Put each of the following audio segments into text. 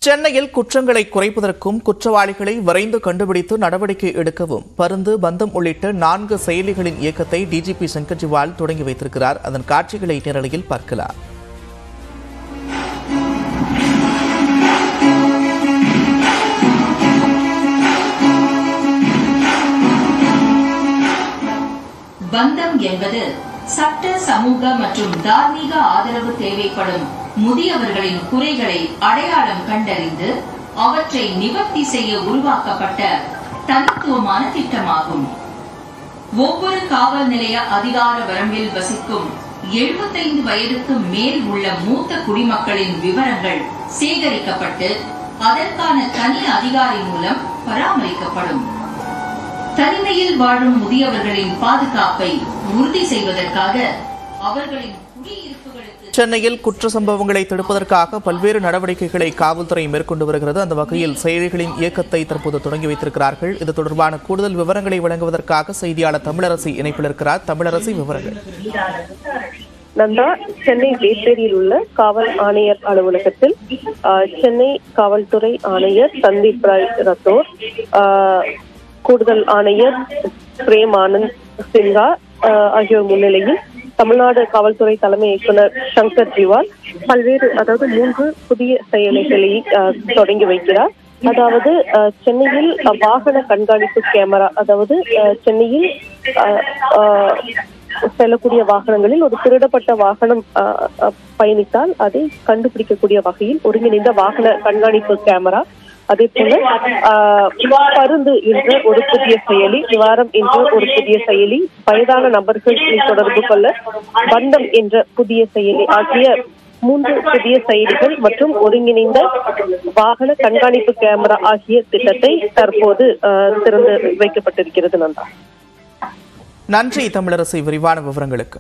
சென்னையில் குற்றங்களை குறைப்பதற்கும் குற்றவாளிகளை விரைந்து கண்டுபிடித்து நடவடிக்கை எடுக்கவும் பருந்து பந்தம் உள்ளிட்ட நான்கு செயலிகளின் இயக்கத்தை டிஜிபி சங்கர்ஜிவால் தொடங்கி வைத்திருக்கிறார் அதன் காட்சிகளை நேரலையில் பார்க்கலாம் பந்தம் என்பது சட்ட சமூக மற்றும் தார்மீக ஆதரவு தேவைப்படும் முதியவர்களின் குறைகளை அடையாளம் கண்டறிந்து அவற்றை நிவர்த்தி செய்ய உருவாக்கப்பட்ட தனித்துவமான திட்டமாகும் ஒவ்வொரு காவல் நிலைய அதிகார வரம்பில் வசிக்கும் 75 வயதுக்கு மேல் உள்ள மூத்த குடிமக்களின் விவரங்கள் சேகரிக்கப்பட்டு அதற்கான தனி அதிகாரி மூலம் பராமரிக்கப்படும் தனிமையில் வாழும் முதியவர்களின் பாதுகாப்பை உறுதி செய்வதற்காக அவர்களின் குடியிருப்புகளுக்கு சென்னையில் குற்ற சம்பவங்களை தடுப்பதற்காக பல்வேறு நடவடிக்கைகளை காவல்துறை மேற்கொண்டு வருகிறது அந்த வகையில் செயலிகளின் இயக்கத்தை தற்போது தொடங்கி வைத்திருக்கிறார்கள் இது தொடர்பான கூடுதல் விவரங்களை வழங்குவதற்காக செய்தியாளர் தமிழரசி இணைப்பில் இருக்கிறார் தமிழரசி விவரங்கள் நந்தா சென்னை வேப்பேரியில் உள்ள காவல் ஆணையர் அலுவலகத்தில் ஆஹ், சென்னை காவல்துறை ஆணையர் சந்தீப் ராய் ரத்தோர் ஆஹ், கூடுதல் ஆணையர் பிரேம் ஆனந்த் சின்ஹா ஆஹ், ஆகியோர் முன்னிலையில் தமிழ்நாடு காவல்துறை தலைமை இயக்குனர் சங்கர் ஜிவால் பல்வேறு அதாவது மூன்று புதிய செயலிகளை ஆஹ், தொடங்கி வைக்கிறார் அதாவது அஹ், சென்னையில் அஹ், வாகன கண்காணிப்பு கேமரா அதாவது அஹ், சென்னையில் அஹ், அஹ், செல்லக்கூடிய வாகனங்களில் ஒரு திருடப்பட்ட வாகனம் அஹ், அஹ், பயணித்தால் அதை கண்டுபிடிக்கக்கூடிய வகையில் ஒருங்கிணைந்த வாகன கண்காணிப்பு கேமரா அதே போல ஆஹ், பருந்து என்ற ஒரு புதிய செயலி நிவாரம் என்ற ஒரு புதிய செயலி வயதான நபர்களை தொடர்பு கொள்ள பந்தம் என்ற புதிய செயலி ஆகிய மூன்று புதிய செயலிகள் மற்றும் ஒருங்கிணைந்த வாகன கண்காணிப்பு கேமரா ஆகிய திட்டத்தை தற்போது ஆஹ், திறந்து வைக்கப்பட்டிருக்கிறது நந்தா நன்றி தமிழரசி விரிவான விவரங்களுக்கு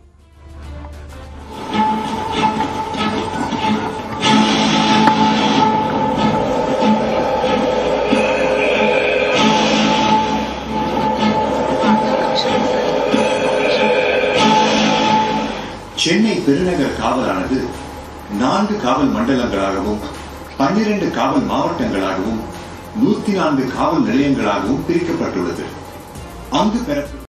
சென்னை பெருநகர் காவலானது நான்கு காவல் மண்டலங்களாகவும் பன்னிரண்டு காவல் மாவட்டங்களாகவும் நூத்தி நான்கு காவல் நிலையங்களாகவும் பிரிக்கப்பட்டுள்ளது அங்கு பெறப்பட்ட